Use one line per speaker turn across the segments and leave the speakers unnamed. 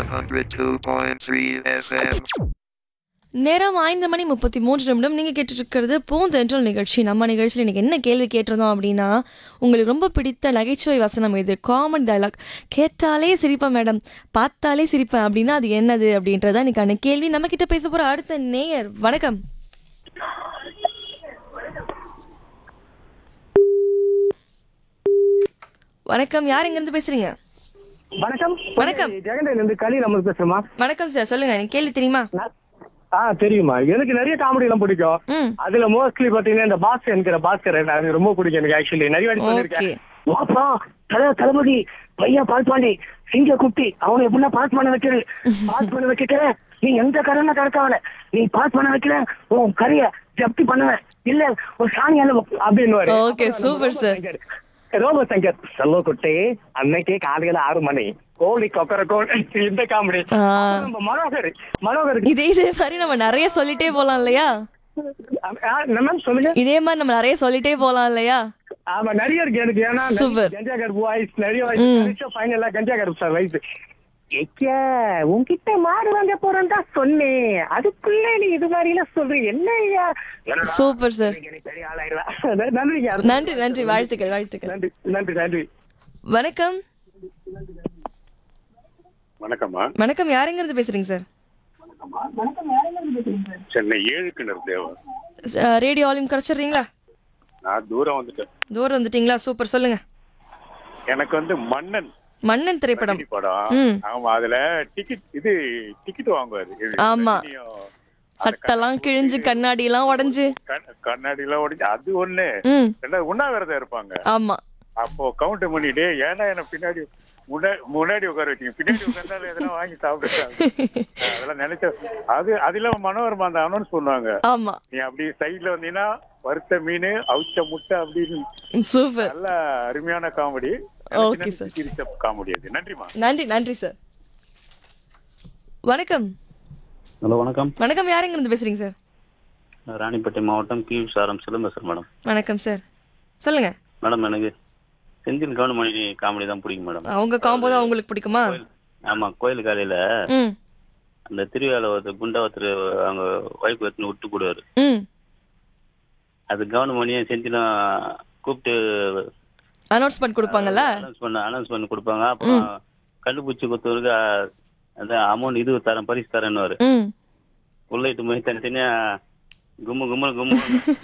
102.3 FM.
நேரம் ஐந்து மணி முப்பத்தி மூன்று நிமிடம் நீங்கள் கேட்டுட்டு இருக்கிறது பூந்தென்றல் நிகழ்ச்சி நம்ம நிகழ்ச்சியில் இன்னைக்கு என்ன கேள்வி கேட்டிருந்தோம் அப்படின்னா உங்களுக்கு ரொம்ப பிடித்த நகைச்சுவை வசனம் இது காமன் டயலாக் கேட்டாலே சிரிப்பேன் மேடம் பார்த்தாலே சிரிப்பேன் அப்படின்னா அது என்னது அப்படின்றத இன்னைக்கான கேள்வி நம்ம கிட்ட பேச போகிற அடுத்த நேயர் வணக்கம் வணக்கம் யார் எங்கேருந்து பேசுறீங்க
வணக்கம்
வணக்கம்.
ஜெகண்டையில இருந்து கலி நம்ம பேசுறோமா
வணக்கம் சார் சொல்லுங்க எனக்கு கேள்வி தெரியுமா
நான்- ஆ தெரியுமா எனக்கு நிறைய காமெடி எல்லாம் பிடிக்கும்
ம்
அதுல மோஸ்ட்லி பாத்தீங்கன்னா இந்த பாஸ் என்கிற பாஸ்கர் எனக்கு ரொம்ப பிடிக்கும் எனக்கு ஆக்சுவலி நிறைய வாட்டி
ஓகே
சொல்லிருக்கேன் வாப்பா தல தளபதி பையன் பாஸ் பண்ணி சிங்க குட்டி அவனை எப்படின்னா பாஸ் பண்ண வைக்கிறது பாஸ் பண்ண வைக்கிட்ட நீ எந்த கடனை கடக்காவல நீ பாஸ் பண்ண வைக்கல உன் கரைய ஜப்தி பண்ணுவேன் இல்ல ஒரு சாணியால அப்படின்னு
Okay, super, sir.
Robo Shankar செல்லோ குட்டி அன்னைக்கே காலையில ஆறு மணி கோழி கொக்கர கோழி இந்த காமெடி
ஆ.
நம்ம மனோகர் மனோகர்
இதே இதே மாதிரி நம்ம நிறைய சொல்லிட்டே போலாம் இல்லையா
மேம் சொல்லுங்க
இதே மாதிரி நம்ம நிறைய சொல்லிட்டே போலாம் இல்லையா
ஆமா நிறைய இருக்கு எனக்கு ஏன்னா
Super.
கஞ்சா கருப்பு வாய்ஸ் நிறைய வாய்ஸ் ஃபைனலா கஞ்சா கருப்பு சார் வயசு ஏக்கே உன்கிட்ட மாடு வாங்க போறேன் தான் சொன்னேன் அதுக்குள்ள நீ இது மாதிரி எல்லாம் சொல்றீங்க என்ன ஐயா என்னடா,
சூப்பர் சார்
எனக்கு பெரிய ஆளாயிடுவா நன்றிங்க
நன்றி நன்றி வாழ்த்துக்கள் வாழ்த்துக்கள்
நன்றி நன்றி நன்றி
வணக்கம்
வணக்கம்மா
வணக்கம் யாருங்கிறது பேசுறீங்க சார்
சென்னை ஏழு கிணறு தேவன்
ரேடியோ வால்யூம் குறைச்சிடுறீங்களா
நான் தூரம் வந்துட்டேன்
தூரம் வந்துட்டீங்களா சூப்பர் சொல்லுங்க
எனக்கு வந்து மன்னன்
மன்னன் திரைப்படம்
ரஜினி படம்
ம்.
ஆமா அதுல டிக்கெட் இது டிக்கெட் வாங்குவாரு இது
ஆமா.
ரஜினியும்
சட்டெல்லாம் கிழிஞ்சு கண்ணாடி எல்லாம் உடைஞ்சு
கண்- கண்ணாடி எல்லாம் உடைஞ்சு அது ஒண்ணு
ம்
ரெண்டாவது உண்ணாவிரதம் இருப்பாங்க
ஆமா
அப்போ கவுண்ட் பண்ணிட்டு ஏன்னா என்ன பின்னாடி முன்னா- முன்னாடி உட்கார வச்சீங்க பின்னாடி உட்கார்ந்தாலும் எதனா வாங்கி சாப்பிடுறாங்க அதெல்லாம் நினைச்ச அது அது இல்லாம மனோரமா அந்த அனௌன்ஸ் பண்ணுவாங்க
ஆமா
நீ அப்படி சைடுல வந்தீங்கன்னா வறுத்த மீன் அவிச்ச முட்டை அப்படின்னு
சூப்பர்
நல்ல அருமையான காமெடி
Okay, sir.
சிரிச்ச காமெடி அது நன்றிமா
நன்றி நன்றி சார் வணக்கம்
ஹலோ வணக்கம்
வணக்கம் யாருங்கிறது பேசுறீங்க சார்
ராணிப்பேட்டை மாவட்டம் கீழ் சாரம் சிலம்பசர் மேடம்
வணக்கம் சார் சொல்லுங்க
மேடம் எனக்கு செந்தில் கவுண்டமணி காமெடி தான் பிடிக்கும் மேடம்
அவங்க காம்போ தான் உங்களுக்கு பிடிக்குமா
ஆமா கோயில் காலையில
ம்
அந்த திருவிழாவில் ஒருத்தர் குண்டா ஒருத்தர் அவங்க ஒய்ஃப் எடுத்துன்னு விட்டு போடுவாரு
ம்
அது கவுண்டமணியை செந்திலும் கூப்பிட்டு
அனௌன்ஸ்மெண்ட் கொடுப்பாங்கல்ல
அனௌன்ஸ் பண்ண அனௌன்ஸ் பண்ணி கொடுப்பாங்க அப்புறம் கண்டுபிடிச்சி கொடுத்தவருக்கு அஹ், அதான் அமௌண்ட் இது தரேன் பரிசு தரேன்னு
ம்
உள்ளிட்டு போய் தனித்தனியா கும்மு கும்மு கும்மு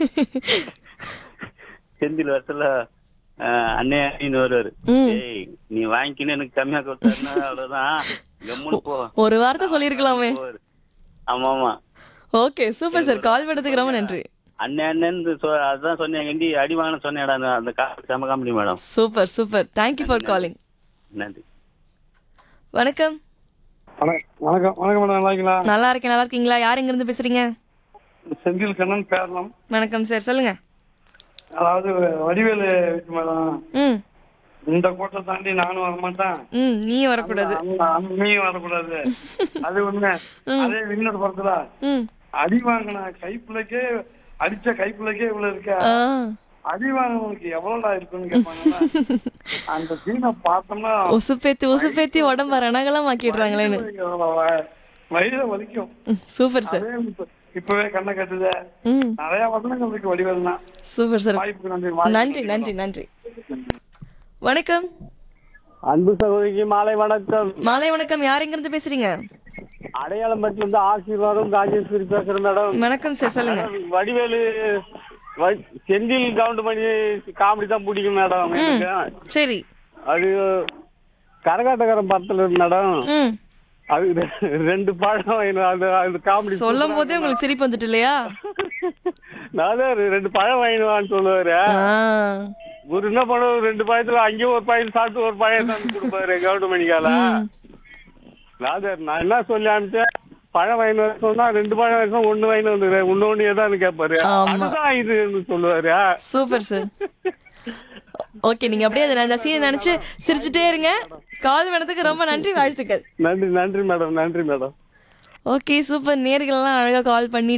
செந்தில் வருஷத்துல அண்ணே அண்ணின்னு வருவாரு
ம்.
ஏய் நீ வாங்கிக்கின்னு எனக்கு கம்மியா கொடுத்தா அவ்வளவுதான் கம்முன்னு போ
ஒரு வார்த்தை சொல்லியிருக்கலாமே
போவாரு. ஆமா ஆமா
ஓகே சூப்பர் சார் கால் பண்ணதுக்கு ரொம்ப நன்றி
அண்ணே அண்ணன்னு சொ- அதான் சொன்னேன் எண்டி அடி வாங்கின சொன்னேடா அந்த- அந்த கா- செம comedy madam
super super thank you for calling
நன்றி
வணக்கம்
வணக்கம் வணக்கம் மேடம் நல்லா இருக்கீங்களா
நல்லா இருக்கேன் நல்லா இருக்கீங்களா யார் எங்கிருந்து பேசுறீங்க
செந்தில் கண்ணன் பேரலாம்
வணக்கம் சார் சொல்லுங்க
அதாவது வடிவேலு இருக்கு மேடம்
ம்
இந்த கோட்டை தாண்டி நானும் வர மாட்டேன்
ம் நீ வரக்கூடாது
அந்த- அந்த நீயும் வரக்கூடாது அது ஒண்ணு அதே வின்னர் படத்துல
ம்
அடி வாங்கின கைப்புள்ளைக்கே அடிச்ச கைப்புள்ளைக்கே இவ்வளவு இருக்க
ஆ
அடி வாங்கினவனுக்கு எவ்வளவுடா இருக்குன்னு கேட்பாங்கல்ல அந்த சீனை பார்த்தோம்னா
உசுப்பேத்தி உசுப்பேத்தி உடம்ப ரணகலம் ஆக்கிடுறாங்களேன்னு
வயிறு வலிக்கும்
சூப்பர் சார்
அதே இப்ப- இப்பவே கண்ணை கட்டுது
ம்
நிறைய வசனங்கள் இருக்கு வடிவேல்னா
சூப்பர் சார்
வாய்ப்புக்கு நன்றி
நன்றி நன்றி நன்றி வணக்கம்
அன்பு சகோதரிக்கு மாலை வணக்கம்
மாலை வணக்கம் யார் எங்கிருந்து பேசுறீங்க
அடையாளம் பட்டில இருந்து ஆசீர்வாதம் ராஜேஸ்வரி பேசுறேன் மேடம்
வணக்கம் சார் சொல்லுங்க
வடிவேலு வ- செந்தில் கவுண்ட் பண்ணி காமெடி தான் பிடிக்கும் மேடம் எனக்கு
சரி
அது கரகாட்டக்காரன் படத்துல இருக்கு மேடம்
ம்
அது ரெ- ரெண்டு படம் எனக்கு அந்த அந்த காமெடி
சொல்லும் போதே உங்களுக்கு சிரிப்பு வந்துட்டு இல்லையா
நான் தான் ரெண்டு பழம் வாங்கிடுவான்னு சொல்லுவாரு
ஆ
ஒரு என்ன பண்ணுவாரு ரெண்டு பழத்துல அங்கேயும் ஒரு பழம் சாப்பிட்டு ஒரு பழம் தான் கொடுப்பாரு கவுண்ட் மணிக்கால ராஜர் நான் என்ன சொல்லி அனுப்பிச்சேன் பழம் வாங்கி வர சொன்னா ரெண்டு பழம் வரைக்கும் ஒண்ணு வாங்கி வந்துக்கிறேன் ஒண்ணு ஒண்ணு ஏதான்னு கேட்பாரு
ஆமா.
அதுதான் இதுன்னு சொல்லுவாரு
சூப்பர் சார் ஓகே நீங்க அப்படியே அதை அந்த சீனை நினைச்சு சிரிச்சுட்டே இருங்க கால் பண்ணதுக்கு ரொம்ப நன்றி வாழ்த்துக்கள்
நன்றி நன்றி மேடம் நன்றி மேடம்
ஓகே சூப்பர் நேர்கள்லாம் அழகா கால் பண்ணி